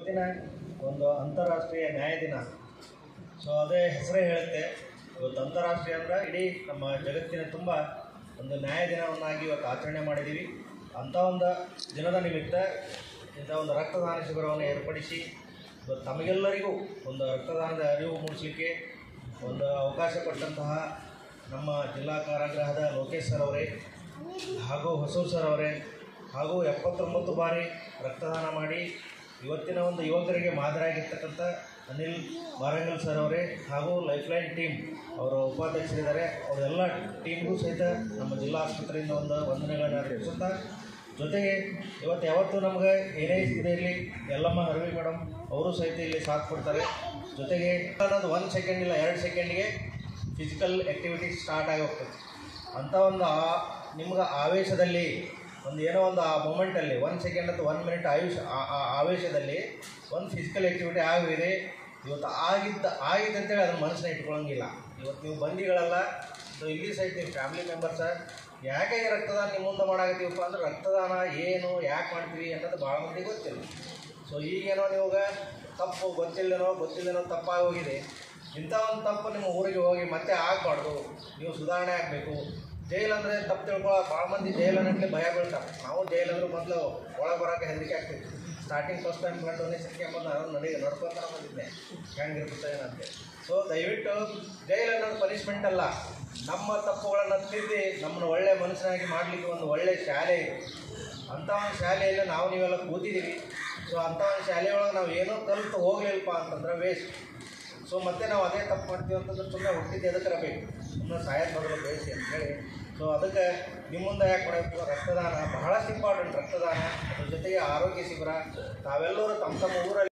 ಇವತ್ತಿನ ಒಂದು ಅಂತಾರಾಷ್ಟ್ರೀಯ ನ್ಯಾಯ ದಿನ ಸೊ ಅದೇ ಹೆಸರೇ ಹೇಳುತ್ತೆ ಇವತ್ತು ಅಂತಾರಾಷ್ಟ್ರೀಯ ಅಂದ್ರೆ ಇಡೀ ನಮ್ಮ ಜಗತ್ತಿನ ತುಂಬ ಒಂದು ನ್ಯಾಯ ದಿನವನ್ನಾಗಿ ಇವತ್ತು ಆಚರಣೆ ಮಾಡಿದ್ದೀವಿ ಅಂಥ ಒಂದು ದಿನದ ನಿಮಿತ್ತ ಇಂಥ ಒಂದು ರಕ್ತದಾನ ಶಿಬಿರವನ್ನು ಏರ್ಪಡಿಸಿ ಇವತ್ತು ತಮಗೆಲ್ಲರಿಗೂ ಒಂದು ರಕ್ತದಾನದ ಅರಿವು ಮೂಡಿಸಲಿಕ್ಕೆ ಒಂದು ಅವಕಾಶ ಕೊಟ್ಟಂತಹ ನಮ್ಮ ಜಿಲ್ಲಾ ಕಾರಾಗೃಹದ ಲೋಕೇಶ್ ಸರ್ ಅವರೇ ಹಾಗೂ ಹೊಸೂರು ಸರ್ ಅವರೇ ಹಾಗೂ ಎಪ್ಪತ್ತೊಂಬತ್ತು ಬಾರಿ ರಕ್ತದಾನ ಮಾಡಿ ಇವತ್ತಿನ ಒಂದು ಯುವಕರಿಗೆ ಮಾದರಿಯಾಗಿರ್ತಕ್ಕಂಥ ಅನಿಲ್ ಮಾರಂಗಲ್ ಸರ್ ಅವರೇ ಹಾಗೂ ಲೈಫ್ಲೈನ್ ಟೀಮ್ ಅವರ ಉಪಾಧ್ಯಕ್ಷರಿದ್ದಾರೆ ಅವರೆಲ್ಲ ಟೀಮ್ಗೂ ಸಹಿತ ನಮ್ಮ ಜಿಲ್ಲಾ ಆಸ್ಪತ್ರೆಯಿಂದ ಒಂದು ವಂದನೆಗಳನ್ನು ಅರ್ಪಿಸುತ್ತಾ ಜೊತೆಗೆ ಇವತ್ತು ಯಾವತ್ತೂ ನಮ್ಗೆ ಏನೇ ಇದೆ ಇರಲಿ ಯಲ್ಲಮ್ಮ ಹರವಿ ಮೇಡಮ್ ಅವರು ಸಹಿತ ಇಲ್ಲಿ ಸಾಥ್ ಕೊಡ್ತಾರೆ ಜೊತೆಗೆ ಅನ್ನೋದು ಒಂದು ಸೆಕೆಂಡ್ ಇಲ್ಲ ಎರಡು ಸೆಕೆಂಡ್ಗೆ ಫಿಸಿಕಲ್ ಆ್ಯಕ್ಟಿವಿಟಿ ಸ್ಟಾರ್ಟ್ ಆಗಿ ಹೋಗ್ತದೆ ಅಂಥ ಒಂದು ಆ ನಿಮ್ಗೆ ಆವೇಶದಲ್ಲಿ ಒಂದು ಏನೋ ಒಂದು ಆ ಮೂಮೆಂಟಲ್ಲಿ ಒನ್ ಸೆಕೆಂಡ್ ಅಥವಾ ಒನ್ ಮಿನಿಟ್ ಆಯುಷ್ ಆ- ಆ ಆವೇಶದಲ್ಲಿ ಒಂದು ಫಿಸಿಕಲ್ ಆ್ಯಕ್ಟಿವಿಟಿ ಆಗಿದೆ ಇವತ್ತು ಆಗಿದ್ದ ಆಗಿದೆ ಅಂತೇಳಿ ಅದನ್ನ ಮನಸ್ಸನ್ನ ಇಟ್ಕೊಳ್ಳೋಂಗಿಲ್ಲ ಇವತ್ತು ನೀವು ಬಂದಿಗಳಲ್ಲ ಸೊ ಇಲ್ಲಿ ಸಹಿತ ನೀವು ಫ್ಯಾಮಿಲಿ ಮೆಂಬರ್ಸ ಯಾಕೆ ಈ ರಕ್ತದಾನ ನಿಮ್ಮ ಮುಂದೆ ಮಾಡಾಕತ್ತೀವಪ್ಪ ಅಂದ್ರೆ ರಕ್ತದಾನ ಏನು ಯಾಕೆ ಮಾಡ್ತೀವಿ ಅನ್ನೋದು ಭಾಳ ಮಂದಿಗೆ ಗೊತ್ತಿಲ್ಲ ಸೊ ಈಗೇನೋ ನೀವಾಗ ತಪ್ಪು ಗೊತ್ತಿಲ್ಲನೋ ಗೊತ್ತಿಲ್ಲನೋ ತಪ್ಪಾಗಿ ಹೋಗಿದೆ ಇಂಥ ಒಂದು ತಪ್ಪು ನಿಮ್ಮ ಊರಿಗೆ ಹೋಗಿ ಮತ್ತೆ ಆಗಬಾರ್ದು ನೀವು ಸುಧಾರಣೆ ಆಗಬೇಕು ಜೈಲ್ ಅಂದರೆ ತಪ್ಪು ತಿಳ್ಕೊಳ್ಳೋ ಭಾಳ ಮಂದಿ ಜೈಲ್ ಅನ್ನಕ್ಕೆ ಭಯ ಬೀಳ್ತಾರೆ ನಾವು ಜೈಲ್ ಅಂದ್ರೆ ಮೊದಲು ಒಳಗೆ ಬರೋಕೆ ಹೆದರಿಕೆ ಆಗ್ತಿತ್ತು ಸ್ಟಾರ್ಟಿಂಗ್ ಫಸ್ಟ್ ಟೈಮ್ ಬ್ಲಡ್ ಡೊನೇಷನ್ಗೆ ಎಂಬುದು ನಾನು ನಡಿ ನಡ್ಕೊತ ಬಂದಿದ್ದೆ ಹೆಂಗಿರುತ್ತೆ ಏನಂತೆ ಸೊ ದಯವಿಟ್ಟು ಜೈಲ್ ಅನ್ನೋದು ಪನಿಷ್ಮೆಂಟ್ ಅಲ್ಲ ನಮ್ಮ ತಪ್ಪುಗಳನ್ನು ತಿದ್ದಿ ನಮ್ಮನ್ನು ಒಳ್ಳೆ ಮನುಷ್ಯನಾಗಿ ಮಾಡಲಿಕ್ಕೆ ಒಂದು ಒಳ್ಳೆ ಶಾಲೆ ಇದೆ ಅಂಥ ಒಂದು ಶಾಲೆಯಲ್ಲಿ ನಾವು ನೀವೆಲ್ಲ ಕೂತಿದ್ದೀವಿ ಸೊ ಅಂಥ ಒಂದು ಶಾಲೆಯೊಳಗೆ ನಾವು ಏನೋ ಕಲಿತು ಹೋಗ್ಲಿಲ್ಲಪ್ಪ ಅಂತಂದ್ರೆ ವೇಸ್ಟ್ ಸೊ ಮತ್ತೆ ನಾವು ಅದೇ ತಪ್ಪು ಮಾಡ್ತೀವಿ ಅಂತಂದ್ರೆ ಸುಮ್ಮನೆ ಹುಟ್ಟಿದ್ದು ಎದಕ್ಕೆ ಬೇಕು ಸುಮ್ಮನೆ ಸಾಯೋದು ಬದಲು ಬೇಯಿಸಿ ಅಂತೇಳಿ ಸೊ ಅದಕ್ಕೆ ನಿಮ್ಮ ಮುಂದೆ ಯಾಕೆ ಮಾಡಬೇಕು ರಕ್ತದಾನ ಬಹಳಷ್ಟು ಇಂಪಾರ್ಟೆಂಟ್ ರಕ್ತದಾನ ಅದ್ರ ಜೊತೆಗೆ ಆರೋಗ್ಯ ಶಿಬಿರ ತಾವೆಲ್ಲರೂ ತಮ್ಮ ತಮ್ಮ ಊರಲ್ಲಿ